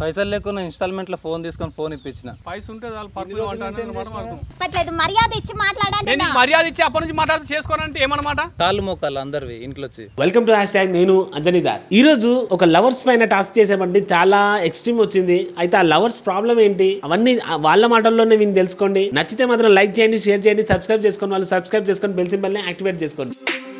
పైసలు లేకుండా ఇన్స్టాల్మెంట్లో ఫోన్ తీసుకొని ఫోన్ ఇప్పించిన పైస ఉంటే చాలు పర్పులు అంటాను మాట మాట్లాడుతున్నాం చెప్పట్లేదు మర్యాద ఇచ్చి మాట్లాడండి నేను నీకు మర్యాద ఇచ్చి అప్పటి నుంచి మాట్లాడితే చేసుకోనంటే ఏమన్నమాట కాళ్ళు మోకాళ్ళు అందరివి ఇంట్లో వచ్చి వెల్కమ్ టు హ్యాష్ ట్యాగ్ నేను అంజనీ దాస్ ఈ రోజు ఒక లవర్స్ పైన టాస్క్ చేసామంటే చాలా ఎక్స్ట్రీమ్ వచ్చింది అయితే ఆ లవర్స్ ప్రాబ్లం ఏంటి అవన్నీ ఆ వాళ్ళ మాటల్లోనే విని తెలుసుకోండి నచ్చితే మాత్రం లైక్ చేయండి షేర్ చేయండి సబ్స్క్రైబ్ చేసుకోండి వాళ్ళు సబ్స్క్రైబ్ చేసుకొని బెల్ సింబల్ ని యాక్టివేట్ చేసుకోండి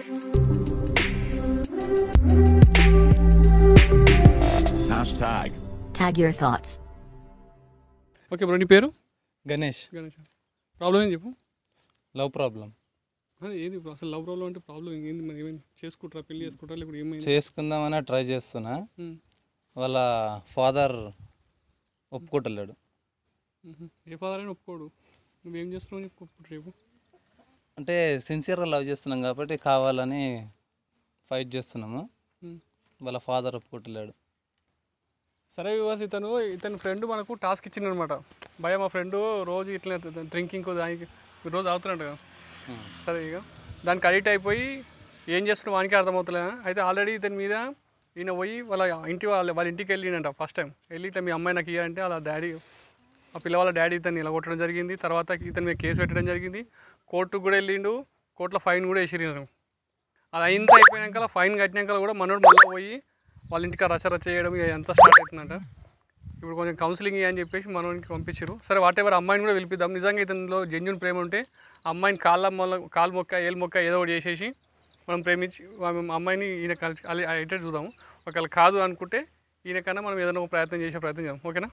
Hashtag. Tag your thoughts. Okay bro నీ పేరు గణేష్ గణేష్ ప్రాబ్లం ఏం చెప్పు లవ్ ప్రాబ్లం అదే ఏది ఇప్పుడు అసలు లవ్ ప్రాబ్లం అంటే ప్రాబ్లం ఏంది మరి ఏమైంది చేసుకుంటారా పెళ్లి చేసుకుంటారా లేకపోతే ఏమైంది చేసుకుందామని ట్రై చేస్తున్నా ఉమ్, వాళ్ళ ఫాదర్ ఒప్పుకోవట్లేడు ఉహు. ఏ ఫాదర్ అయినా ఒప్పుకోడు నువ్వేం చేస్తున్నావు అని చెప్పు రేపు అంటే సిన్సియర్గా లవ్ చేస్తున్నాం కాబట్టి కావాలని ఫైట్ చేస్తున్నాము ఉమ్. వాళ్ళ ఫాదర్ ఒప్పుకోవట్లేడు సరే వివాస్ ఇతను ఇతని ఫ్రెండ్ మనకు టాస్క్ ఇచ్చిందనమాట భయ మా ఫ్రెండ్ రోజు ఇట్లా డ్రింకింగ్ దానికి రోజు అవుతున్నట్టు కదా సరే ఇక దానికి అడిక్ట్ అయిపోయి ఏం చేస్తున్నావు వానికి అర్థమవుతలే అయితే ఆల్రెడీ ఇతని మీద ఈయన పోయి వాళ్ళ ఇంటి వాళ్ళ వాళ్ళ ఇంటికి వెళ్ళిండంట ఫస్ట్ టైం వెళ్ళి ఇట్లా మీ అమ్మాయి నాకు ఇవ్వాలంటే వాళ్ళ డాడీ ఆ పిల్లవాళ్ళ డాడీ ఇతన్ని ఇలా కొట్టడం జరిగింది తర్వాత ఇతని మీద కేసు పెట్టడం జరిగింది కోర్టుకు కూడా వెళ్ళిండు కోర్టులో ఫైన్ కూడా వేసిరు అది అయింత అయిపోయాక ఫైన్ కట్టినాక కూడా మనోడు మళ్ళీ పోయి వాళ్ళ ఇంటికి రచ రచ చేయడం ఇక ఎంత స్టార్ట్ అవుతుందంట ఇప్పుడు కొంచెం కౌన్సిలింగ్ అని చెప్పేసి మనోనికి పంపించారు సరే వాట్ ఎవర్ అమ్మాయిని కూడా పిలిపిద్దాం నిజంగా ఇతనిలో జెన్యున్ ప్రేమ ఉంటే అమ్మాయిని కాళ్ళ మొల్ల కాలు మొక్క ఏలు మొక్క ఏదో ఒకటి చేసేసి మనం ప్రేమించి ఆమె అమ్మాయిని ఈయన కలిసి అలా అయితే చూద్దాము ఒకవేళ కాదు అనుకుంటే ఈయనకన్నా మనం ఏదైనా ఒక ప్రయత్నం చేసే ప్రయత్నం చేద్దాం ఓకేనా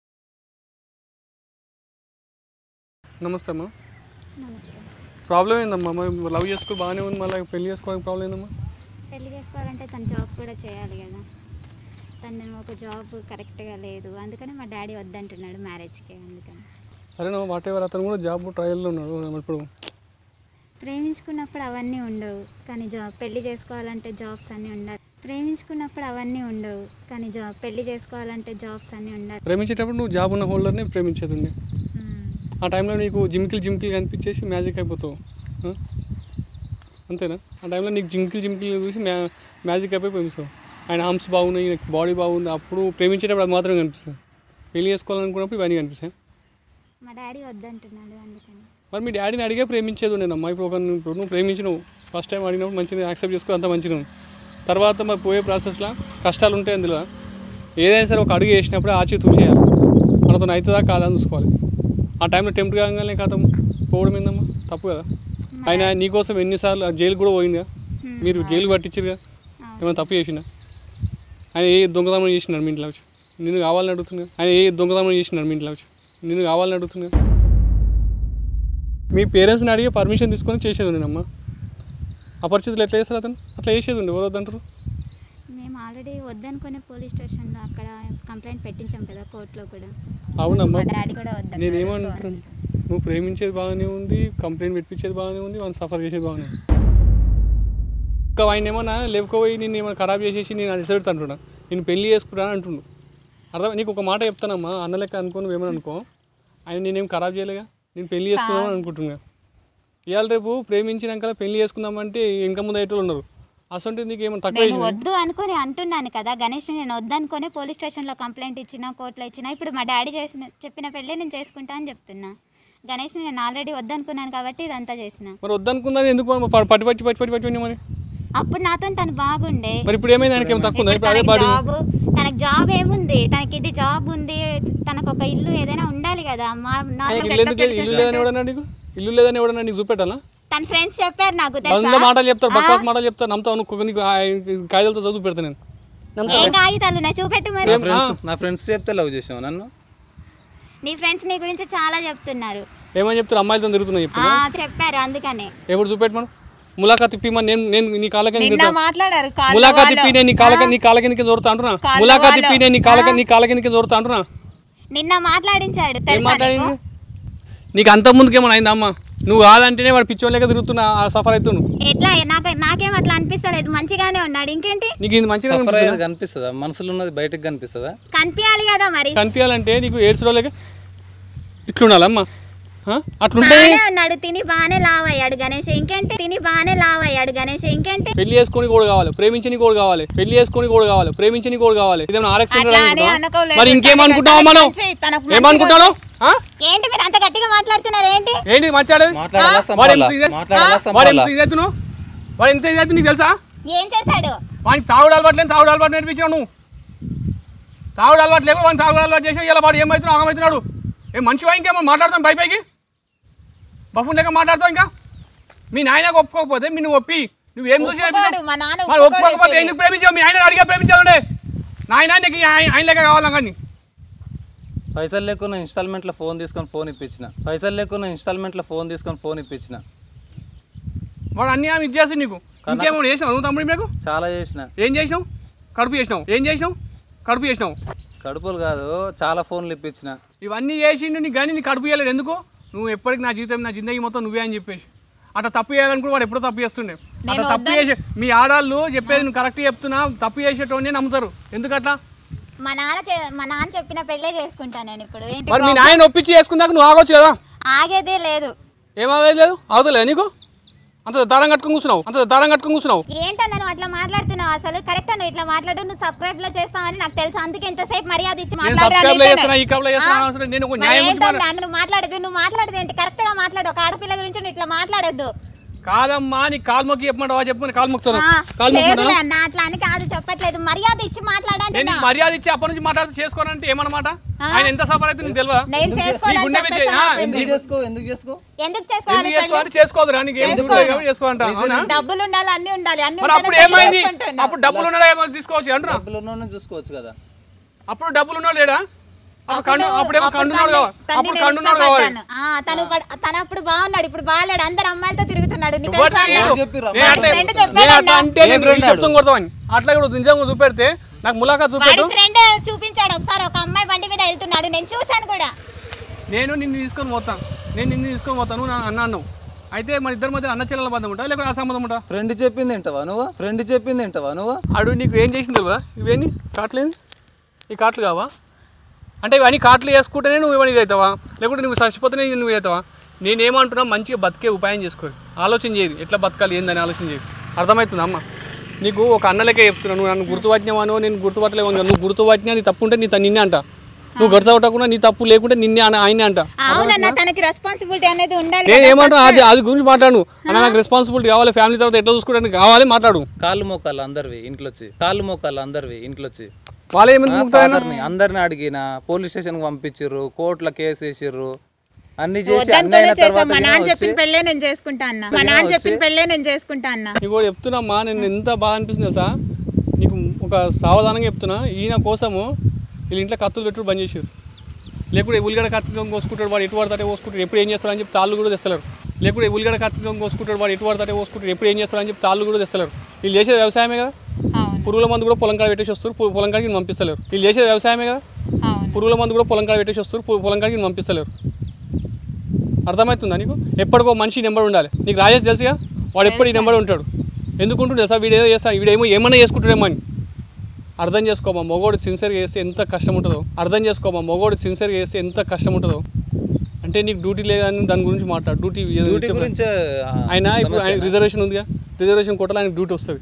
నమస్తే అమ్మా ప్రాబ్లం ఏందమ్మా మరి లవ్ చేసుకో బాగానే ఉంది మళ్ళీ పెళ్లి చేసుకోవడానికి ప్రాబ్లం ఏందమ్మా పెళ్లి చేసుకోవాలంటే తను జాబ్ కూడా చేయాలి కదా తను ఒక జాబ్ కరెక్ట్గా లేదు అందుకని మా డాడీ వద్దంటున్నాడు మ్యారేజ్కి అందుకని సరేనా వాట్ ఎవర్ అతను కూడా జాబ్ ట్రయల్లో ఉన్నాడు మరి ఇప్పుడు ప్రేమించుకున్నప్పుడు అవన్నీ ఉండవు కానీ జాబ్ పెళ్లి చేసుకోవాలంటే జాబ్స్ అన్నీ ఉండాలి ప్రేమించుకున్నప్పుడు అవన్నీ ఉండవు కానీ జాబ్ పెళ్లి చేసుకోవాలంటే జాబ్స్ అన్నీ ఉండాలి ప్రేమించేటప్పుడు నువ్వు జాబ్ ఉన్న హోల్డర్ని ప్రేమించేది ఉండే మ్మ్. ఆ టైంలో నీకు జిమ్కిల్ జిమ్కిల్ కనిపించేసి మ్యాజిక్ అయిపోతావు ఆ? అంతేనా ఆ టైంలో నీకు జిమ్కిల్ జిమ్కిల్ చూసి మ్యా మ్యాజిక్ అయిపోయి ప్రేమిస్తావు ఆయన ఆర్మ్స్ బాగున్నాయి ఈయన బాడీ బాగుంది అప్పుడు ప్రేమించేటప్పుడు అది మాత్రమే కనిపిస్తుంది పెళ్లి చేసుకోవాలనుకున్నప్పుడు ఇవన్నీ కనిపిస్తాయి మా డాడీ వద్దంటున్నాడు అందుకని మరి మీ డాడీని అడిగే ప్రేమించేది ఉండేనమ్మా ఇప్పుడు ఒక నువ్వు ఇప్పుడు నువ్వు ప్రేమించినావు ఫస్ట్ టైం అడిగినప్పుడు మంచిగా యాక్సెప్ట్ చేసుకో అంత మంచిగా ఉంది తర్వాత మరి పోయే ప్రాసెస్లో కష్టాలు ఉంటాయి అందులో ఏదైనా సరే ఒక అడుగు వేసినప్పుడు ఆచి తూసేయాలి మనతో అవుతుందా కాదా అని చూసుకోవాలి ఆ టైంలో టెంప్ట్ కాగానే కథం పోవడం ఏందమ్మా తప్పు కదా ఆయన నీకోసం ఎన్నిసార్లు జైలు కూడా పోయిందిగా మీరు జైలు పట్టించారుగా ఏమైనా తప్పు చేసిందా ఆయన ఏ దొంగతనం చేసినాడు మీ ఇంట్లో వచ్చి నిన్ను కావాలని అడుగుతున్నా ఆయన ఏ దొంగతనం చేసినాడు మీ ఇంట్లో వచ్చి నిన్ను కావాలని అడుగుతున్నా మీ పేరెంట్స్ని అడిగి పర్మిషన్ తీసుకొని చేసేది ఉండేనమ్మా అపరిచితులు ఎట్లా చేస్తారు అతను అట్లా చేసేది ఉండే ఎవరు వద్దంటారు మేము ఆల్రెడీ వద్దనుకునే పోలీస్ స్టేషన్లో అక్కడ కంప్లైంట్ పెట్టించాం కదా కోర్టులో కూడా అవునమ్మా మా డాడీ కూడా వద్దన్నాడు సో నేనేమంటున్నాను నువ్వు ప్రేమించేది బాగానే ఉంది కంప్లైంట్ పెట్టించేది బాగానే ఉంది వాళ్ళని సఫర్ చేసేది బాగానే ఉంది ఇంకా ఆయన ఏమన్నా లేకపోయి నేను ఏమైనా ఖరాబ్ చేసేసి నేను అడిసెడతా అంటున్నా నేను పెళ్లి చేసుకుంటాను అంటుండు అర్థం నీకు ఒక మాట చెప్తానమ్మా అన్న లెక్క అనుకో నువ్వేమని అనుకో ఆయన నేనేం ఖరాబ్ చేయలేగా నేను పెళ్లి చేసుకుందామని అనుకుంటున్నా ఇవాళ రేపు ప్రేమించినాక పెళ్లి చేసుకుందామంటే ఇంకా ముందు అయ్యేటోళ్ళు ఉన్నారు అసలు నీకు ఏమైనా తక్కువ నేను చేసిందా? వద్దు అనుకొని అంటున్నాను కదా గణేష్ నేను వద్దనుకొని పోలీస్ స్టేషన్లో కంప్లైంట్ ఇచ్చిన కోర్టులో ఇచ్చిన ఇప్పుడు మా డాడీ చేసిన చెప్పిన పెళ్ళి నేను చేసుకుంటా అని చెప్తున్నా గణేష్ నేను ఆల్రెడీ వద్దనుకున్నాను కాబట్టి ఇదంతా చేసిన మరి వద్దనుకున్నా ఎందుకు మరి ప- పట్టి పట్టి పట్టి పట్టి పట్టి మరి అప్పుడు నాతో తను బాగుండే మరి ఇప్పుడు ఏమైంది ఆయనకి ఏమైనా తక్కువ ఉందా ఇప్పుడు అదే తనకి బాడీ జాబ్ తనకి జాబ్ ఏముంది తనకి ఇది జాబ్ ఉంది తనకు ఒక ఇల్లు ఏదైనా ఉండాలి కదా మా ఆయనకి నార్మల్గా ఇల్లు ఎట్లా ఎందుకు పెళ్లి లేదు? ఇల్లు లేదని చేసుకుంటారు? ఎవడన్నా నీకు ఇల్లు లేదని ఎవడన్నా నీకు చూపెట్టాలా తన ఫ్రెండ్స్ చెప్పారు నాకు వంద తెలుసా మాటలు చెప్తారు బక్వాస్ మాటలు చెప్తారు నమ్ముతావు నువ్వు నీకు ఆ- కాగితాలతో చదువు పెడతా నేను ఏం కాగితాలు ఉన్నాయి చూపెట్టు మరి నా ఫ్రెండ్స్ నా ఫ్రెండ్స్ చెప్తే లవ్ చేసావు నన్ను నీ ఫ్రెండ్స్ నీ గురించి చాలా చెప్తున్నారు ఏమని చెప్తారు అమ్మాయిలతో తిరుగుతున్నాయి చెప్పు ఆ, చెప్పారు అందుకనే ఎప్పుడు చూపెట్టమను ములాఖాత్ ఇప్పిమని నేను నేను నీ కాళ్ళకి నిన్న మాట్లాడారు కాల్ ములాఖాత్ ఇప్పి నేను నీ కాళ్ళకి నీ కాళ్ళ కిందకి దొరుకుతా అంటున్నా ములాఖాత్ ఇప్పి నేను నీ కాళ్ళకి నీ కాళ్ళ కిందకి దొరుకుతా అంటున్నా నిన్న మాట్లాడించాడు ఏం తెలుసా నీకు? మాట్లాడింది నీకు అంత ముందుకేమైనా అయిందా అమ్మా నువ్వు కాదంటేనే వాడు పిచ్చోళ్ళక తిరుగుతున్నా ఆ సఫర్ అవుతున్నావు ఎట్లా నాకు నాకేం అట్లా అనిపిస్తలేదు మంచిగానే ఉన్నాడు ఇంకేంటి నీకు ఇది మంచిగా సఫర్ అయ్యేది కనిపిస్తుందా మనసులో ఉన్నది బయటకు కనిపిస్తుందా కనిపించాలి కదా మరి కనిపించాలంటే నీకు ఏడ్స్ రోజులకి ఇట్లుండాలమ్మా ఆ? అట్లుంటే బాగానే ఉన్నాడు తిని బాగానే లావ్ అయ్యాడు గణేష్ ఇంకేంటి తిని బాగానే లావ్ అయ్యాడు గణేష్ ఇంకేంటి పెళ్లి చేసుకొని కూడా కావాలి ప్రేమించని కూడా కావాలి పెళ్లి చేసుకొని కూడా కావాలి ప్రేమించని కూడా కావాలి ఇదేమన్నా ఆర్ఎక్స్ అట్లా అని అనుకోలేదు. మరి ఇంకేమనుకుంటావు తనకి మనం మంచి- తనకు మంచి ఏమనుకుంటాను ఆ? ఏంటి మీరు అంత గట్టిగా మాట్లాడుతున్నారు ఏంటి ఏంటి మాట్లాడేది మాట్లాడాలా వాడు సంపాలా ఎంత ఇది- మాట్లాడాలా వాడు సంపాలా ఎంత ఇది ఎత్తును వాడు ఎంత ఇది ఎత్తు నీకు తెలుసా ఏం చేశాడు వానికి తాగుడు అలవాటు లేదు తాగుడు అలవాటు నేర్పించావు నువ్వు తాగుడు అలవాటు లేకుండా వాడిని తాగుడు అలవాటు చేసినా ఇలా వాడు ఏమవుతున్నావు ఆగమవుతున్నాడు ఏం మంచివా ఇంకేమో మాట్లాడతాం పై పైకి బఫున్ లేక మాట్లాడతావు ఇంకా మీ నాయనకు ఒప్పుకోకపోతే మీ నువ్వు ఒప్పి నువ్వేం చూసి ఒప్పుకోడు, నేర్పించావు? మా నాన్న మరి ఒప్పుకోడు ఒప్పుకోకపోతే చెప్పేది. ఎందుకు ప్రేమించావు మీ ఆయన అడిగా ప్రేమించాలండే నాయన నీకు ఈ ఆయన ఆయన లెక్క కావాలా కానీ పైసలు లేకున్నా ఇన్స్టాల్మెంట్లో ఫోన్ తీసుకొని ఫోన్ ఇప్పించిన పైసలు లేకున్నా ఇన్స్టాల్మెంట్లో ఫోన్ తీసుకొని ఫోన్ ఇప్పించిన వాడు అన్ని ఆమె ఇచ్చేసి నీకు ఇంకేమో చేసినావు నువ్వు తమ్ముడు మీకు చాలా చేసిన ఏం చేసినావు కడుపు చేసినావు ఏం చేసినావు కడుపు చేసినావు కడుపులు కాదు చాలా ఫోన్లు ఇప్పించిన ఇవన్నీ చేసిండు నీకు కానీ నీకు కడుపు చేయలేదు ఎందుకు నువ్వు ఎప్పటికి నా జీవితం నా జిందగీ మొత్తం నువ్వే అని చెప్పేసి అట్లా తప్పు చేయాలనుకుని వాడు ఎప్పుడో తప్పు చేస్తుండే అట్లా తప్పు చేసే మీ ఆడాళ్ళు చెప్పేది నువ్వు కరెక్ట్ చెప్తున్నా తప్పు చేసేటోనే నమ్ముతారు ఎందుకట్లా మా నాన్న చే- మా నాన్న చెప్పిన పెళ్ళే చేసుకుంటాను నేను ఇప్పుడు ఏంటి మరి మీ నాయన ఒప్పించి చేసుకున్నాక నువ్వు ఆగొచ్చు కదా ఆగేదే లేదు ఏం ఆగేది లేదు ఆగుతలేదు నీకు అంత దారం కట్టుకొని కూర్చున్నావు అంత దారం కట్టుకొని కూర్చున్నావు ఏంటన్నా నువ్వు అట్లా మాట్లాడుతున్నావు అసలు కరెక్ట్ నువ్వు ఇట్లా మాట్లాడు నువ్వు సబ్స్క్రైబ్ లో చేస్తావని నాకు తెలుసు అందుకే ఇంతసేపు మర్యాద ఇచ్చి నేను సబ్స్క్రైబ్ లో చేస్తున్నా ఈ కబ్ లో చేస్తున్నా ఆ? అవసరం నేను ఒక మరి న్యాయం గురించి ఏంటన్నా మాట్లా- నువ్వు మాట్లాడదు నువ్వు మాట్లాడదు ఏంటి కరెక్ట్ గా మాట్లాడు ఒక ఆడపిల్ల గురించి నువ్వు ఇట్లా మాట్లాడొద్దు కాదమ్మా నీ కాలు మొక్కి చెప్పమంటావా చెప్పు కాలు మొక్కుతాను ఆ, కాలు లేదులే మొక్కుతున్నా అన్న అట్లా అని కాదు చెప్పట్లేదు మర్యాద ఇచ్చి నేను మాట్లాడంటున్నా నీకు మర్యాద ఇచ్చి అప్పటి నుంచి మాట్లాడితే చేసుకోనంటే ఏమన్నమాట ఆ? ఆయన ఎంత సఫర్ అయితే నీకు తెలియదా నేను నీ చేసుకోవాలని గుండె మీద చెప్పేసి చేయి. ఆ, నాకు ఎందుకు చేసుకో ఎందుకు చేసుకో ఎందుకు చేసుకోవాలి ఎందుకు పెళ్లి? చేసుకోవాలి చేసుకోదురా నీకు ఏం చేసుకోను. ఉంటుంది కాబట్టి చేసుకో అంట అవునా డబ్బులు ఉండాలి అన్ని ఉండాలి అన్ని మరి ఉంటేనే అప్పుడు పెళ్లి ఏమైంది చేసుకుంటున్నావు. అప్పుడు డబ్బులు ఉన్నాడా ఏమో తీసుకోవచ్చు అంటున్నా డబ్బులు ఉన్నోడిని చూసుకోవచ్చు కదా అప్పుడు డబ్బులు ఉన్నాడు లేడా అప్పుడు కండు అప్పుడేమో అప్పుడు కండున్నాడు తన్ని- కావాలి తన్ని అప్పుడు నేను కండున్నాడు కావాలి ఇష్టపడ్డాను. ఆ, తను పడ్- తను అప్పుడు బాగున్నాడు ఇప్పుడు బాగాలేడు అందరు అమ్మాయిలతో తిరుగుతున్నాడు నీకు ఎవరు తెలుసా అన్న? లేరు. చెప్పిర్రు నేను అమ్మాయిలు అట్లా- ఫ్రెండ్ నేను చెప్పాడు అట్లా అన్న. అంటే ఏ నేను ఫ్రెండ్ చెప్తాం కొడతామని అట్లా కూడా నిజంగా చూపెడితే నాకు ములాఖా వాడి చూపెట్టు ఫ్రెండ్ చూపించాడు ఒకసారి ఒక అమ్మాయి బండి మీద వెళ్తున్నాడు నేను చూశాను కూడా నేను నిన్ను తీసుకొని పోతాను నేను నిన్ను తీసుకొని పోతాను నువ్వు నా- అన్న అన్నావు అయితే మన ఇద్దరి మధ్య అన్న చెల్లెల బంధం ఉంటా లేకపోతే ఆ సంబంధం ఉంటా ఫ్రెండ్ చెప్పింది వింటావా నువ్వు ఫ్రెండ్ చెప్పింది వింటావా నువ్వు అడు నీకు ఏం చేసింది తెలియదా ఇవేంటి కాట్లేంది ఈ కాట్లు కావా అంటే ఇవన్నీ కాట్లు వేసుకుంటేనే నువ్వు ఇవన్నీ ఇది అవుతావా లేకుంటే నువ్వు చచ్చిపోతేనే నువ్వు ఇది అవుతావా నేనేమంటున్నా మంచిగా బతికే ఉపాయం చేసుకోరు ఆలోచన చేయదు ఎట్లా బతకాలి ఏందని ఆలోచన చేయదు అర్థమవుతుంది అమ్మ నీకు ఒక అన్నలకే చెప్తున్నా నువ్వు నన్ను గుర్తుపట్టినావానో నేను గుర్తుపట్టలేవు నువ్వు గుర్తుపట్టినా నీ తప్పు ఉంటే నీ త- నిన్నే అంట నువ్వు గుర్తుపట్టకుండా నీ తప్పు లేకుంటే నిన్నే అన ఆయనే అంట అవునన్నా తనకి రెస్పాన్సిబిలిటీ అనేది ఉండాలి నేను కదా ఏమంటున్నా first. అది అది గురించి మాట్లాడు అన్న నాకు రెస్పాన్సిబిలిటీ కావాలి ఫ్యామిలీ తర్వాత ఎట్లా చూసుకోవడానికి కావాలి మాట్లాడు కాళ్ళు మోకాళ్ళు అందరివి ఇంట్లో వచ్చి కాళ్ళు మోకాళ్ళు అందరివి ఇంట్లో వచ్చి వాళ్ళు ఏమైంది ఫాదర్ని అందరిని అడిగిన పోలీస్ స్టేషన్కి పంపించిర్రు కోర్టులో కేసు వేసిర్రు అన్ని చేసి అన్ని వద్దనుకునే అయిన చేసాం. తర్వాత మా ఈయన నాన్న వచ్చి చెప్పిన పెళ్ళే నేను చేసుకుంటా అన్న మా నాన్న చెప్పిన పెళ్ళే నేను చేసుకుంటా అన్న నీకు కూడా చెప్తున్నామ్మా నేను ఎంత బాధ అనిపిస్తుంది సార్ నీకు ఒక సావధానంగా చెప్తున్నా ఈయన కోసము వీళ్ళ ఇంట్లో కత్తులు పెట్టుడు బంద్ చేసారు లేకుంటే ఉల్లిగడ కత్తితో కోసుకుంటాడు వాడు ఎటు పడతాడే కోసుకుంటాడు ఎప్పుడు ఏం చేస్తారని చెప్పి తాళ్ళు కూడా తెస్తలేరు లేకుంటే ఉల్లిగడ కత్తితో కోసుకుంటాడు వాడు ఎటు పడతాడే కోసుకుంటాడు ఎప్పుడు ఏం చేస్తారని చెప్పి తాళ్ళు కూడా తెస్తలేరు వీళ్ళు చేసేది వ్యవసాయమే కదా అవును పురుగుల మందు కూడా పొలం కాడ పెట్టేసి వస్తారు పు- పొలం కాడికి వీళ్ళు పంపిస్తలేరు వీళ్ళు చేసేది వ్యవసాయమే కదా అవును పురుగుల మందు కూడా పొలం కాడ పెట్టేసి వస్తారు పు- పొలం కాడికి వీళ్ళు పంపిస్తలేరు అర్థమవుతుందా నీకు ఎప్పటికో మనిషి నెంబర్ ఉండాలి నీకు రాజేష్ తెలుసుగా వాడు ఎప్పుడు ఈ నెంబర్ ఉంటాడు ఎందుకు ఉంటుండే సార్ వీడు ఏదో చేస్తా వీడేమో ఏమన్నా చేసుకుంటాడేమో అని అర్థం చేసుకోమా మగోడు సిన్సియర్గా చేస్తే ఎంత కష్టం ఉంటుందో అర్థం చేసుకోమా మగోడు సిన్సియర్గా చేస్తే ఎంత కష్టం ఉంటుందో అంటే నీకు డ్యూటీ లేదని దాని గురించి మాట్లాడు డ్యూటీ ఏదో డ్యూటీ చెప్పు. గురించే ఆ, ఆయన ఇప్పుడు ఆయన రిజర్వేషన్ ఉందిగా రిజర్వేషన్ కోటలో ఆయనకు డ్యూటీ వస్తుంది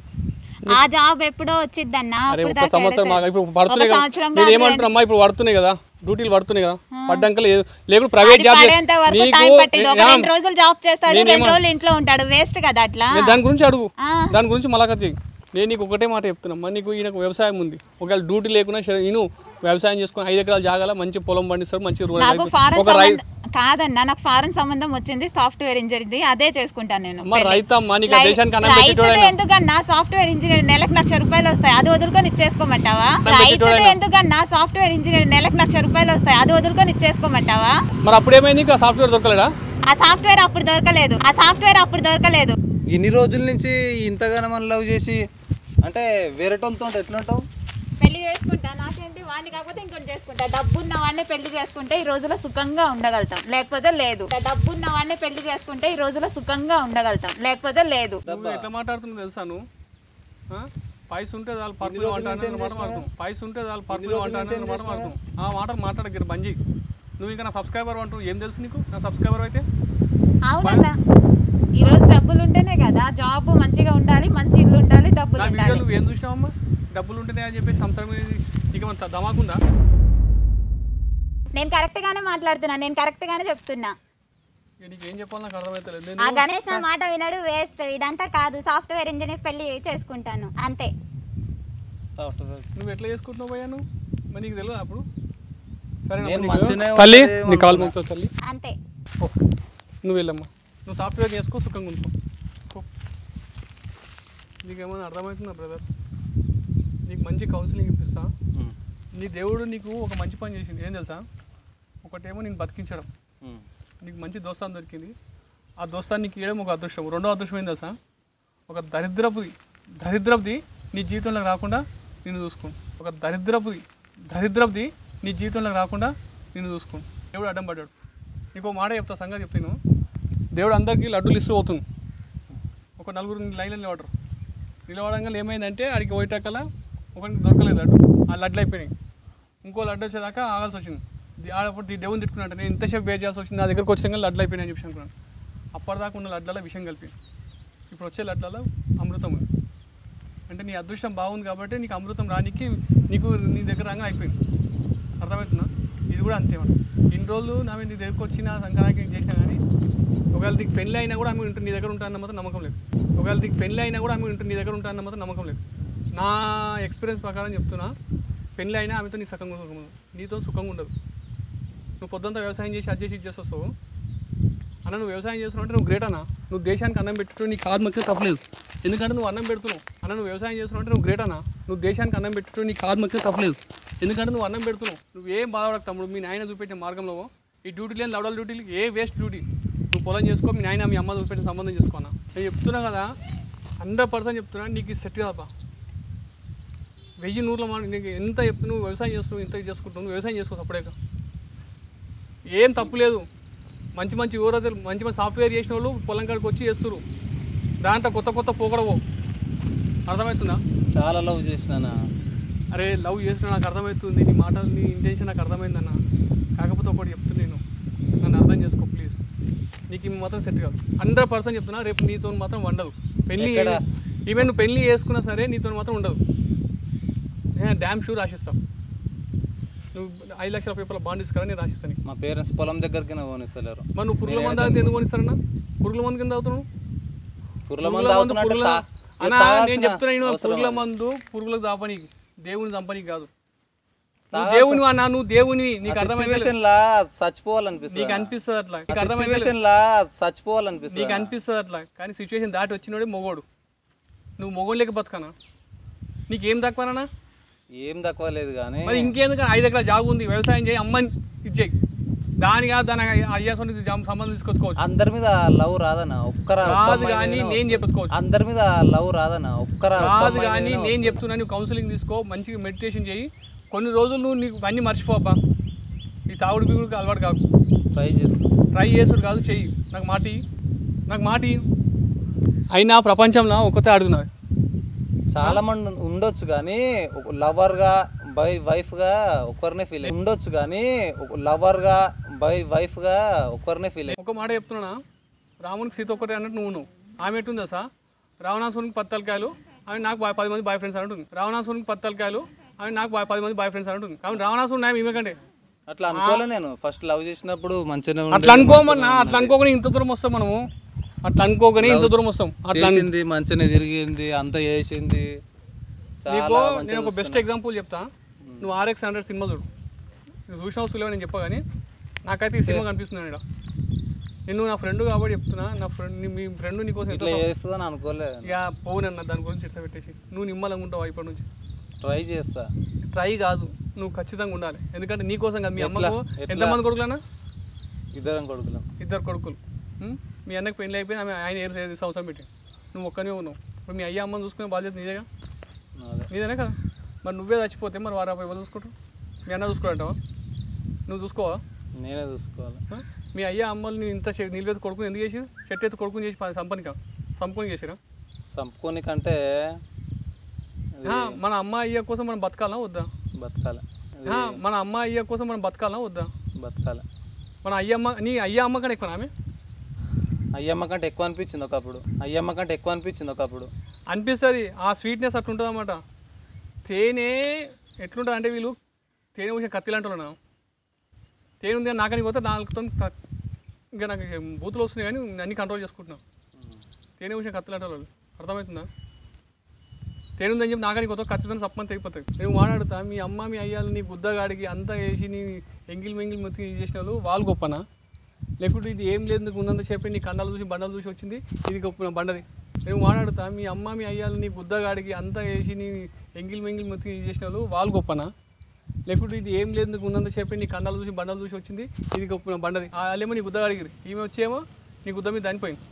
ఆ జాబ్ ఎప్పుడో వచ్చిద్దన్న అరే అప్పుడు ఒక్క దాకా సంవత్సరం వెళతాయి. మాకు ఇప్పుడు ఒక పడుతున్నాయి కదా సంవత్సరం నేను కాదు, ఏమంటున్నా ఇప్పుడు పడుతున్నాయి కదా డ్యూటీలు పడుతున్నాయి కదా పడ్డాక లేదు లేకుంటే ప్రైవేట్ అది జాబ్ పడేంత వరకు టైం పట్టింది ఒక రెండు రోజులు జాబ్ చేస్తాడు నేనేమో- రెండు రోజులు ఇంట్లో ఉంటాడు వేస్ట్ కదా అట్లా నేను దాని గురించి అడుగు ఆ. దాని గురించి మలాఖత్ చెయ్యి నేను నీకు ఒకటే మాట చెప్తున్నా నీకు ఈయనకు వ్యవసాయం ఉంది ఒకవేళ డ్యూటీ లేకున్నా సరే నేను వ్యవసాయం చేసుకుని ఐదు ఎకరాలు జాగాల మంచి పొలం పండిస్తారు మంచి రూరల్ నాకు రైతు. ఫారెన్ ఒక రై సంబంధం కాదన్న నాకు ఫారెన్ సంబంధం వచ్చింది సాఫ్ట్వేర్ ఇంజనీర్ అదే చేసుకుంటాను నేను అమ్మ పెళ్లి. రైతమ్మా, నీకు ఆ రై- దేశానికి అన్నం రైతులు పెట్టేటోడైనా. ఎందుకన్నా సాఫ్ట్వేర్ ఇంజనీర్ నెలకు లక్ష రూపాయలు వస్తాయి అది వదులుకొని ఇచ్చేసుకోమంటావా అన్నం రైతులు పెట్టేటోడైనా. ఎందుకన్నా సాఫ్ట్వేర్ ఇంజనీర్ నెలకు లక్ష రూపాయలు వస్తాయి అది వదులుకొని ఇచ్చేసుకోమంటావా మరి అప్పుడు ఏమైంది ఇక్కడ సాఫ్ట్వేర్ దొరకలేడా ఆ సాఫ్ట్వేర్ అప్పుడు దొరకలేదు ఆ సాఫ్ట్వేర్ అప్పుడు దొరకలేదు ఇన్ని రోజుల నుంచి ఇంతగానో మనం లవ్ చేసి అంటే వేరేటోళ్ళతో ఎట్లుంటావు పెళ్లి చేసుకుంటా నాకేంటి వాడిని కాకపోతే ఇంకోటి చేసుకుంటా డబ్బున్న వాడిని పెళ్లి చేసుకుంటే ఈ రోజులో సుఖంగా ఉండగలుగుతాం లేకపోతే లేదు డబ్బున్న వాడిని పెళ్లి చేసుకుంటే ఈ రోజులో సుఖంగా ఉండగలుగుతాం లేకపోతే లేదు నువ్వు ఎట్లా మాట్లాడుతున్నావు తెలుసా నువ్వు ఆ? పైస ఉంటే చాలు పరుపులు అంటాను మాట మాట్లాడుతాం పైస ఉంటే చాలు పరుపులు అంటాను మాట మాట్లాడుతాం ఆ మాటలు మాట్లాడగిరి బంజీ నువ్వు ఇంకా నా సబ్స్క్రైబర్ అంటూ ఏం తెలుసు నీకు నా సబ్స్క్రైబర్ అయితే అవునన్నా ఈరోజు డబ్బులు ఉంటేనే కదా జాబ్ మంచిగా ఉండాలి మంచి ఇల్లు ఉండాలి డబ్బులు నా ఉండాలి వీడియోలు ఏం చూసినావమ్మా డబ్బులు ఉంటేనే అని చెప్పేసి సంసారం మీద నీకు ఏమంత ధమాకుందా నేను కరెక్ట్గానే మాట్లాడుతున్నా నేను కరెక్ట్గానే చెప్తున్నా ఇక నీకు ఏం చెప్పాలి నాకు అర్థమవుతలేదు ఆ నేను గణేష్ నా మాట వినడు వేస్ట్ ఇదంతా కాదు సాఫ్ట్వేర్ ఇంజనీర్ పెళ్లి చేసుకుంటాను అంతే సాఫ్ట్వేర్ నువ్వు ఎట్లా చేసుకుంటున్నావు భయ్యా నువ్వు మరి నీకు తెలియదు అప్పుడు సరే నేను మంచిగానే తల్లి ఉంటది నీ కాలు అనుకున్నా. మొక్కుతా తల్లి అంతే ఓ నువ్వు వెళ్ళమ్మా నువ్వు సాఫ్ట్వేర్ చేసుకో సుఖంగా ఉంచుకో పో. నీకేమైనా అర్థమవుతుందా బ్రదర్ నీకు మంచి కౌన్సిలింగ్ ఇప్పిస్తా ఉమ్, నీ దేవుడు నీకు ఒక మంచి పని చేసింది ఏం తెలుసా ఒకటేమో నేను బతికించడం ఉమ్, నీకు మంచి దోస్తాన్ని దొరికింది ఆ దోస్తాన్ని నీకు ఇవ్వడం ఒక అదృష్టం రెండో అదృష్టం ఏం తెలుసా ఒక దరిద్రపుది దరిద్రపుది నీ జీవితంలోకి రాకుండా నేను చూసుకో ఒక దరిద్రపుది దరిద్రపుది నీ జీవితంలోకి రాకుండా నేను చూసుకో దేవుడు అడ్డం పడ్డాడు నీకు ఒక మాట చెప్తా సంగతి చెప్తాను దేవుడు అందరికీ లడ్డూలు ఇస్తూ పోతుంది ఒక నలుగురు లైన్లో నిలబడరు నిలబడంగా ఏమైందంటే ఆడికి పోయేటక్కల ఒకరికి దొరకలేదు లడ్డు ఆ లడ్లు అయిపోయినాయి ఇంకో లడ్డు వచ్చేదాకా ఆగాల్సి వచ్చింది ది- ఆడప్పుడు ది దేవుని తిట్టుకున్నట్టు నేను ఇంతసేపు వెయిట్ చేయాల్సి వచ్చింది నా దగ్గరకు వచ్చిన లడ్లు అయిపోయినాయి అని చెప్పి అనుకున్నాను అప్పటిదాకా ఉన్న లడ్లలో విషయం కలిపి ఇప్పుడు వచ్చే లడ్లలో అమృతం ఉంది అంటే నీ అదృష్టం బాగుంది కాబట్టి నీకు అమృతం రానికి నీకు నీ దగ్గర రాగా అయిపోయింది అర్థమవుతుందా ఇది కూడా అంతే మనం ఇన్ని రోజులు నా మీద నీ దగ్గరకు వచ్చిన సంక్రాంతికి చేసినా కానీ ఒకవేళ నీకు పెళ్ళి అయినా కూడా ఆమె ఉంటుంది నీ దగ్గర ఉంటానన్న మాత్రం నమ్మకం లేదు ఒకవేళ నీకు పెళ్ళి అయినా కూడా ఆమె ఉంటుంది నీ దగ్గర ఉంటానన్న మాత్రం నమ్మకం లేదు నా ఎక్స్పీరియన్స్ ప్రకారం చెప్తున్నా పెళ్ళి అయినా ఆమెతో నీ సుఖంగా సుఖం ఉండదు నీతో సుఖంగా ఉండదు నువ్వు పొద్దుంతా వ్యవసాయం చేసి అది చేసి ఇది చేసి వస్తావు అన్న నువ్వు వ్యవసాయం చేస్తున్నావు అంటే నువ్వు గ్రేట్ అన్న నువ్వు దేశానికి అన్నం పెట్టుతూ నీ కాదు మొక్కితే తప్పలేదు ఎందుకంటే నువ్వు అన్నం పెడుతున్నావు అన్న నువ్వు వ్యవసాయం చేస్తున్నావు అంటే నువ్వు గ్రేట్ అన్న నువ్వు దేశానికి అన్నం పెట్టుతూ నీ కాదు మొక్కితే తప్పలేదు ఎందుకంటే నువ్వు అన్నం పెడుతున్నావు నువ్వు ఏం బాధపడకు తమ్ముడు మీ నాయన చూపెట్టిన మార్గంలో ఈ డ్యూటీ లేని లవడల డ్యూటీలు ఏ వేస్ట్ డ్యూటీ నువ్వు పొలం చేసుకో మీ నాయన మీ అమ్మ చూపెట్టిన సంబంధం చేసుకో అన్న నేను చెప్తున్నా కదా హండ్రెడ్ పర్సెంట్ చెప్తున్నా నీకు సెట్ కాదప్పా వెయ్యి నూరుల మాట నీకు ఎంత చెప్తు నువ్వు వ్యవసాయం చేస్తున్నావు ఇంత చేసుకుంటావు నువ్వు వ్యవసాయం చేసుకో సపరేక ఏం తప్పు లేదు మంచి మంచి యువరాజులు మంచి మంచి సాఫ్ట్వేర్ చేసిన వాళ్ళు పొలం కాడికి వచ్చి చేస్తారు దాంట్లో కొత్త కొత్త పోకడవో అర్థమవుతుందా చాలా లవ్ చేసినానా అరే లవ్ చేసిన నాకు అర్థమవుతుంది నీ మాటలు నీ ఇంటెన్షన్ నాకు అర్థమైందన్న కాకపోతే ఒకటి చెప్తున్నా నేను నన్ను అర్థం చేసుకో ప్లీజ్ నీకు ఇవి మాత్రం సెట్ కాదు హండ్రెడ్ పర్సెంట్ చెప్తున్నా రేపు నీతో మాత్రం ఉండదు పెళ్ళి ఎక్కడ? ఈవెన్ నువ్వు పెళ్ళి చేసుకున్నా సరే నీతో మాత్రం ఉండదు నేను డ్యామ్ షూర్ రాసిస్తాను నువ్వు ఐదు లక్షల పేపర్ల బాండ్ ఇస్తారని నేను రాసిస్తాను నీకు. మా పేరెంట్స్ పొలం దగ్గరికి పోనిస్తలేరు మరి నువ్వు పురుగుల నేను మందు తాగితే ఎందుకు కొనిస్తారన్నా పురుగుల మందు కింద తాగుతున్నావు పురుగుల మందు తాగుతున్నట్టు పురుగుల తా- ఇది అన్నా, తాగాల్సిన నేను చెప్తున్నా నేను అవసరం పురుగుల లేదు. మందు పురుగులకు దాపనీకి దేవుని చంపనీకి కాదు నువ్వు తాగాల్సిన- దేవుని అన్నా నువ్వు దేవుని నీకు అర్థమైతే సిచ్యువేషన్ లా చచ్చిపోవాలనిపిస్తుంది నీకు అనిపిస్తుంది అట్లా నీకు అర్థమైతే సిచ్యువేషన్ లా చచ్చిపోవాలనిపిస్తుంది నీకు అనిపిస్తుంది అట్లా కానీ సిచ్యువేషన్ దాటి వచ్చినోడే మొగోడు నువ్వు మొగోడు లేక బతకనా నీకేం తక్కువనా ఏం తక్కువ లేదు కానీ మరి ఇంకేందుకు ఐదు ఎకరాల జాగు ఉంది వ్యవసాయం చేయి అమ్మని ఇచ్చేయి దానిగా దాని అయ్యాసోని సంబంధం తీసుకొచ్చుకోవచ్చు అందరి మీద లవ్ రాదన్న ఒక్కర ఒక్క కాదు అమ్మాయి కానీ మీదనే నేను వస్తుంది. చెప్పుకోవచ్చు అందరి మీద లవ్ రాదన్న ఒక్కర ఒక్క కాదు అమ్మాయి కానీ మీదనే నేను వస్తుంది. చెప్తున్నా నువ్వు కౌన్సిలింగ్ తీసుకో మంచిగా మెడిటేషన్ చేయి కొన్ని రోజులు నువ్వు నీకు అన్నీ మర్చిపోబ్బా ఈ తాగుడు బిగుడుకి అలవాటు కాకు ట్రై చేస్తా ట్రై చేసుడు కాదు చెయ్యి నాకు మాట ఇయ్యి. నాకు మాట ఇయ్యి. అయినా ప్రపంచంలో ఒకతే అడుగున్నది చాలా మంది ఉండొచ్చు కానీ లవర్ గా బై వైఫ్ గా ఒకరినే ఫీల్ ఉండొచ్చు కానీ లవర్ గా బై వైఫ్ గా ఒకరినే ఫీల్ ఒక మాట చెప్తున్నా రామునికి సీత ఒక్కటే అన్నట్టు నువ్వు నువ్వు ఆమె ఎట్టుందా సార్ రావణాసునికి పది తలకాయలు ఆమె నాకు బా- పది మంది బాయ్ ఫ్రెండ్స్ అంటుంది రావణాసునికి పది తలకాయలు ఆమె నాకు బా- పది మంది బాయ్ ఫ్రెండ్స్ అంటుంది కాబట్టి రావణాసుడు నాయం ఈమె కంటే అట్లా అనుకోలే నేను ఫస్ట్ లవ్ చేసినప్పుడు మంచిగానే ఉండే, అట్లా అనుకోమన్నా మంచిగానే అట్లా అనుకోకనే ఇంత దూరం వస్తాం మనము అట్లా అనుకోకనే ఇంత దూరం వస్తాం అట్లా అను- చేసింది మంచిగానే తిరిగింది అంత చేసింది నీకు చాలా నేను మంచిగా ఒక బెస్ట్ ఎగ్జాంపుల్ చెప్తా నువ్వు ఆర్ఎక్స్ హండ్రెడ్ సినిమా చూడు నువ్వు చూసిన వస్తువులేవో నేను చెప్పా కానీ నాకైతే ఈ సినిమా కనిపిస్తుంది ఇక్కడ నేను నా ఫ్రెండ్ కాబట్టి చెప్తున్నా నా ఫ్రెండ్ మీ ఫ్రెండ్ నీకోసం ఎంత ఇట్లా చేస్తుందని అనుకోలే ఇక పోనన్న దాని గురించి ఇట్లా పెట్టేసి నువ్వు నిమ్మలంగా ఉంటావు ఇప్పటి నుంచి ట్రై చేస్తా ట్రై కాదు నువ్వు ఖచ్చితంగా ఉండాలి ఎందుకంటే నీ కోసం కాదు మీ ఎట్లా? అమ్మకు ఎట్లా? ఎంతమంది కొడుకులన్నా ఇద్దరం కొడుకులం ఇద్దరు కొడుకులు ఉం? మీ అన్నకి పెళ్ళి అయిపోయి ఆమె ఆయన ఏడు ఐదు సంవత్సరం పెట్టి నువ్వు ఒక్కనే ఉన్నావు ఇప్పుడు మీ అయ్య అమ్మని చూసుకునే బాధ్యత నీదేగా అదే నీదేనా కదా మరి నువ్వే చచ్చిపోతే మరి వారు ఎవరు చూసుకుంటావు మీ అన్న చూసుకోడంటావా నువ్వు చూసుకోవా నేనే చూసుకోవాలి ఆ? మీ అయ్య అమ్మల్ని ఇంత చె- నిలబెత్తి కొడుకుని ఎందుకు చేసి చెట్టు ఎత్తి కొడుకుని చేసి ప- సంపనిక సంపని చేసిరా సంపుకోనికంటే ఆ, మన అమ్మ అయ్య కోసం మనం బతకాలా వద్దా బతకాలి ఆ, మన అమ్మ అయ్య కోసం మనం బతకాలా వద్దా బతకాలి మన అయ్యమ్మ నీ అయ్య అమ్మ కన్నా ఎక్కువ ఆమె అయ్యమ్మ కంటే ఎక్కువ అనిపించింది ఒకప్పుడు అయ్యమ్మ కంటే ఎక్కువ అనిపించింది ఒకప్పుడు అనిపిస్తుంది ఆ స్వీట్నెస్ అట్లా ఉంటుంది అన్నమాట తేనె ఎట్లుంటుంది అంటే వీళ్ళు తేనె పోసిన కత్తి లాంటి వాళ్ళు తేనె ఉంది కానీ నాకని పోతే నాలుగుతో ఇంకా నాకు బూతులు వస్తున్నాయి కానీ అన్ని కంట్రోల్ చేసుకుంటున్నాను తేనె పోసిన కత్తి లాంటి వాళ్ళు అర్థమవుతుందా తేనె ఉందని చెప్పి నాకని కొత్త కత్తితో సప్పని తెగిపోతాయి నేను మాట్లాడుతా మీ అమ్మ మీ అయ్యాలు నీ బుద్ధగాడికి అంతా వేసి నీ ఎంగిల్ మెంగిల్ మొత్తం ఇది చేసిన వాళ్ళు వాళ్ళు గొప్పనా లేకుంటే ఇది ఏం లేదు నీకు ఉన్నంత చెప్పి నీ కండాలు చూసి బండలు చూసి వచ్చింది ఇది గొప్ప బండది నేను మాట్లాడుతా మీ అమ్మ మీ అయ్యాలు నీ బుద్ధగాడికి అంతా వేసి నీ ఎంగిల్ మెంగిల్ మొత్తం ఇది చేసిన వాళ్ళు వాళ్ళు గొప్పనా లేకుంటే ఇది ఏం లేదు నీకు ఉన్నంత చెప్పి నీ కండాలు చూసి బండలు చూసి వచ్చింది ఇది గొప్ప బండది వాళ్ళేమో నీ బుద్ధగాడికి ఈమె వచ్చేమో నీ బుద్ధ మీద దానిపోయింది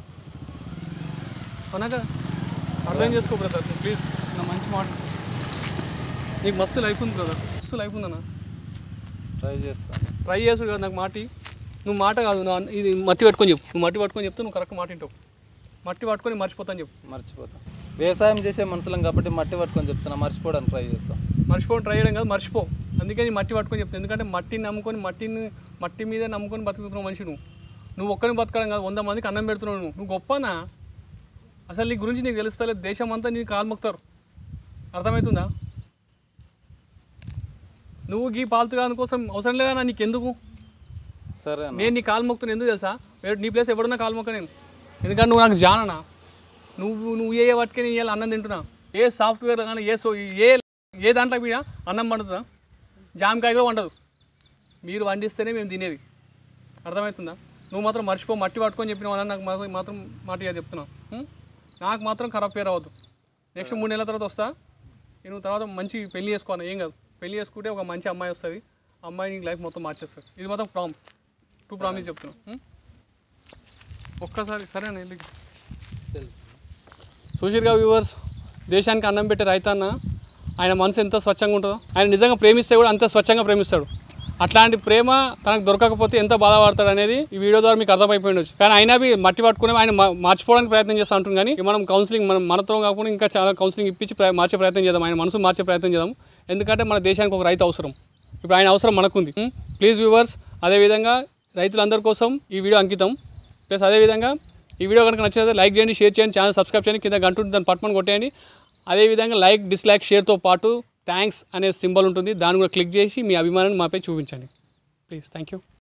అవునా కదా అర్థం చేసుకో బ్రదర్ ప్లీజ్ నా మంచి మాట నీకు మస్తు లైఫ్ ఉంది బ్రదర్ మస్తు లైఫ్ ఉందన్న ట్రై చేస్తాను ట్రై చేసుడు కదా నాకు మాటి నువ్వు మాట కాదు నువ్వు అన్- ఇది మట్టి పట్టుకొని చెప్పు నువ్వు మట్టి పట్టుకొని చెప్తే నువ్వు కరెక్ట్ మాట వింటావు మట్టి పట్టుకొని మర్చిపోతాను చెప్పు మర్చిపోతాం వ్యవసాయం చేసే మనుషులం కాబట్టి మట్టి పట్టుకొని చెప్తున్నా మర్చిపోవడానికి ట్రై చేస్తాం మర్చిపోవడం ట్రై చేయడం కాదు మర్చిపో అందుకే నీ మట్టి పట్టుకొని చెప్తాను ఎందుకంటే మట్టిని నమ్ముకొని మట్టిని మట్టి మీద నమ్ముకొని బతుకుతున్న మనిషి నువ్వు నువ్వు ఒక్కరిని బతకడం కాదు వంద మందికి అన్నం పెడుతున్నావు నువ్వు నువ్వు గొప్పనా అసలు నీ గురించి నీకు తెలుస్తలేదు దేశం అంతా నీ కాలు మొక్తారు అర్థమవుతుందా నువ్వు గీ పాల్తుగా కోసం అవసరం లేదా నీకు ఎందుకు సరే అన్న నేను నీ కాలు మొక్కుతున్నా ఎందుకు తెలుసా వేరే- నీ ప్లేస్ ఎవడున్నా కాలు మొక్క నేను ఎందుకంటే నువ్వు నాకు జాననా నువ్వు నువ్వు ఏ వాటికి నేను ఇవాళ అన్నం తింటున్నా ఏ సాఫ్ట్వేర్ కానీ ఏ సో ఏ ఏ దాంట్లో మీద అన్నం పండుతుందా జామకాయ కూడా వండదు మీరు వండిస్తేనే మేము తినేది అర్థమవుతుందా నువ్వు మాత్రం మర్చిపో మట్టి పట్టుకొని చెప్పిన వాళ్ళని నాకు మాత్రం మాత్రం మాట ఇయ్య చెప్తున్నా ఉం? నాకు మాత్రం ఖరాబ్ పేరు అవ్వద్దు నెక్స్ట్ మూడు నెలల తర్వాత వస్తా నేను తర్వాత మంచి పెళ్లి చేసుకోవాలి ఏం కాదు పెళ్లి చేసుకుంటే ఒక మంచి అమ్మాయి వస్తుంది అమ్మాయి నీకు లైఫ్ మొత్తం మార్చేస్తుంది ఇది మాత్రం ప్రామ్ టూ ప్రామిస్ చెప్తున్నా ఉం? ఒక్కసారి సరేనా వెళ్ళి సుశీర్గా వ్యూవర్స్ దేశానికి అన్నం పెట్టే రైతన్న ఆయన మనసు ఎంత స్వచ్ఛంగా ఉంటుందో ఆయన నిజంగా ప్రేమిస్తే కూడా అంత స్వచ్ఛంగా ప్రేమిస్తాడు అట్లాంటి ప్రేమ తనకు దొరకకపోతే ఎంత బాధపడతాడు అనేది ఈ వీడియో ద్వారా మీకు అర్థమైపోయి ఉండొచ్చు కానీ అయినా బి మట్టి పట్టుకుని ఆయన మా- మార్చుకోవడానికి ప్రయత్నం చేస్తూ ఉంటుంది కానీ మనం కౌన్సిలింగ్ మనం మనతో కాకుండా ఇంకా చాలా కౌన్సిలింగ్ ఇప్పించి ప్ర- మార్చే ప్రయత్నం చేద్దాం ఆయన మనసు మార్చే ప్రయత్నం చేద్దాం ఎందుకంటే మన దేశానికి ఒక రైతు అవసరం ఇప్పుడు ఆయన అవసరం మనకుంది ప్లీజ్ వ్యూవర్స్ అదేవిధంగా రైతులందరి కోసం ఈ వీడియో అంకితం ప్లస్ అదేవిధంగా ఈ వీడియో కనుక నచ్చినట్లయితే లైక్ చేయండి షేర్ చేయండి ఛానల్ సబ్స్క్రైబ్ చేయండి కింద గంట ఉంటుంది దాన్ని పట్టుకొని కొట్టేయండి అదేవిధంగా లైక్ డిస్లైక్ షేర్తో పాటు థ్యాంక్స్ అనే సింబల్ ఉంటుంది దాన్ని కూడా క్లిక్ చేసి మీ అభిమానాన్ని మాపై చూపించండి ప్లీజ్ థ్యాంక్ యూ